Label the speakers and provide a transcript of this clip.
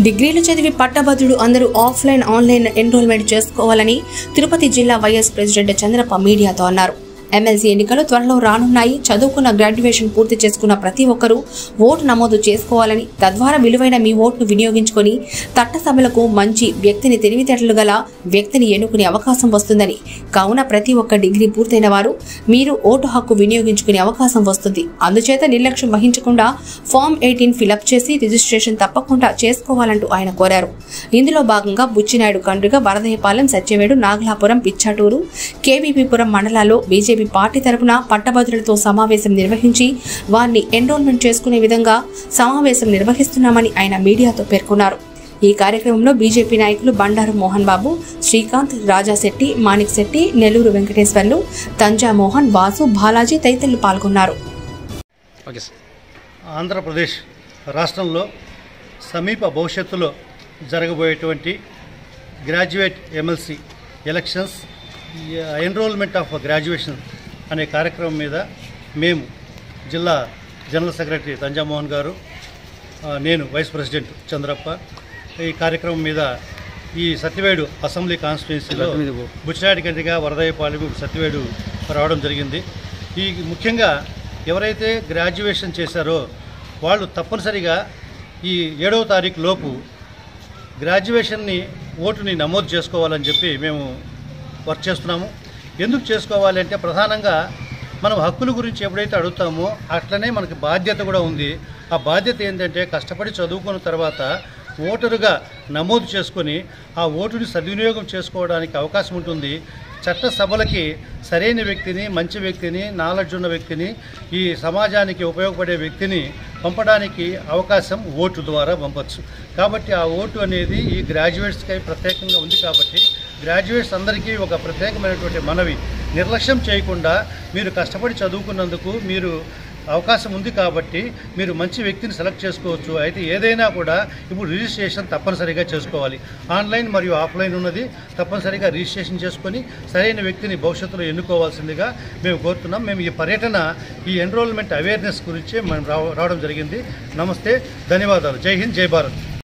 Speaker 1: డిగ్రీలు చదివి పట్టభద్రుడు అందరూ ఆఫ్లైన్ ఆన్లైన్ ఎన్రోల్మెంట్ చేసుకోవాలని తిరుపతి జిల్లా వైఎస్ ప్రెసిడెంట్ చంద్రప్ప మీడియాతో అన్నారు ఎమ్మెల్సీ ఎన్నికలు త్వరలో రానున్నాయి చదువుకున్న గ్రాడ్యుయేషన్ పూర్తి చేసుకున్న ప్రతి ఒక్కరూ ఓటు నమోదు చేసుకోవాలని తద్వారా విలువైన మీ ఓటును వినియోగించుకొని చట్టసభలకు మంచి వ్యక్తిని తెలివితేటలు గల వ్యక్తిని ఎన్నుకునే అవకాశం వస్తుందని కావున ప్రతి ఒక్క డిగ్రీ పూర్తయిన వారు మీరు ఓటు హక్కు వినియోగించుకునే అవకాశం వస్తుంది అందుచేత నిర్లక్ష్యం వహించకుండా ఫామ్ ఎయిటీన్ ఫిలప్ చేసి రిజిస్ట్రేషన్ తప్పకుండా చేసుకోవాలంటూ ఆయన కోరారు ఇందులో భాగంగా బుచ్చినాయుడు కండ్రిగ వరదయపాలెం సత్యవేడు నాగలాపురం పిచ్చాటూరు కేవీపీపురం మండలాల్లో బీజేపీ పార్టీ తరపున పట్టభద్రులతో సమావేశం నిర్వహించి వారిని ఎన్రోల్మెంట్ చేసుకునే విధంగా సమావేశం నిర్వహిస్తున్నామని ఆయన మీడియాతో పేర్కొన్నారు ఈ కార్యక్రమంలో బీజేపీ నాయకులు బండారు మోహన్ బాబు శ్రీకాంత్ రాజాశెట్టి మాణిక్ శెట్టి నెల్లూరు వెంకటేశ్వర్లు తంజా మోహన్ వాసు బాలాజీ తదితరులు పాల్గొన్నారు
Speaker 2: ఓకే సార్
Speaker 3: ఆంధ్రప్రదేశ్ రాష్ట్రంలో సమీప భవిష్యత్తులో జరగబోయేటువంటి graduate MLC elections enrolment of graduation అనే కార్యక్రమం మీద మేము జిల్లా జనరల్ సెక్రటరీ తంజామోహన్ గారు ఆ, నేను వైస్ ప్రెసిడెంట్ చంద్రప్ప ఈ కార్యక్రమం మీద ఈ సత్యవేడు అసెంబ్లీ కాన్స్టిట్యున్సీలో బుచ్చినాయుడు గంటిగా వరదయ్యపాలెం సత్యవేడు రావడం జరిగింది ఈ ముఖ్యంగా ఎవరైతే గ్రాడ్యుయేషన్ చేశారో వాళ్ళు తప్పనిసరిగా ఈ ఏడవ తారీఖు లోపు గ్రాడ్యుయేషన్ని ఓటుని నమోదు చేసుకోవాలని చెప్పి మేము వర్క్ చేస్తున్నాము ఎందుకు చేసుకోవాలి అంటే ప్రధానంగా మనం హక్కుల గురించి ఎప్పుడైతే అడుగుతామో అట్లనే మనకి బాధ్యత కూడా ఉంది ఆ బాధ్యత ఏంటంటే కష్టపడి చదువుకున్న తర్వాత ఓటరుగా నమోదు చేసుకొని ఆ ఓటుని సద్వినియోగం చేసుకోవడానికి అవకాశం ఉంటుంది చట్ట సభలకి సరైన వ్యక్తిని మంచి వ్యక్తిని నాలెడ్జ్ ఉన్న వ్యక్తిని ఈ సమాజానికి ఉపయోగపడే వ్యక్తిని పంపడానికి అవకాశం ఓటు ద్వారా పంపచ్చు కాబట్టి ఆ ఓటు అనేది ఈ గ్రాడ్యుయేట్స్కి ప్రత్యేకంగా ఉంది కాబట్టి గ్రాడ్యుయేట్స్ అందరికీ ఒక ప్రత్యేకమైనటువంటి మనవి నిర్లక్ష్యం చేయకుండా మీరు కష్టపడి చదువుకున్నందుకు మీరు అవకాశం ఉంది కాబట్టి మీరు మంచి వ్యక్తిని సెలెక్ట్ చేసుకోవచ్చు అయితే ఏదైనా కూడా ఇప్పుడు రిజిస్ట్రేషన్ తప్పనిసరిగా చేసుకోవాలి ఆన్లైన్ మరియు ఆఫ్లైన్ ఉన్నది తప్పనిసరిగా రిజిస్ట్రేషన్ చేసుకొని సరైన వ్యక్తిని భవిష్యత్తులో ఎన్నుకోవాల్సిందిగా మేము కోరుతున్నాం మేము ఈ పర్యటన ఈ ఎన్రోల్మెంట్ అవేర్నెస్ గురించి మనం రావ- రావడం జరిగింది నమస్తే ధన్యవాదాలు జై హింద్ జై భారత్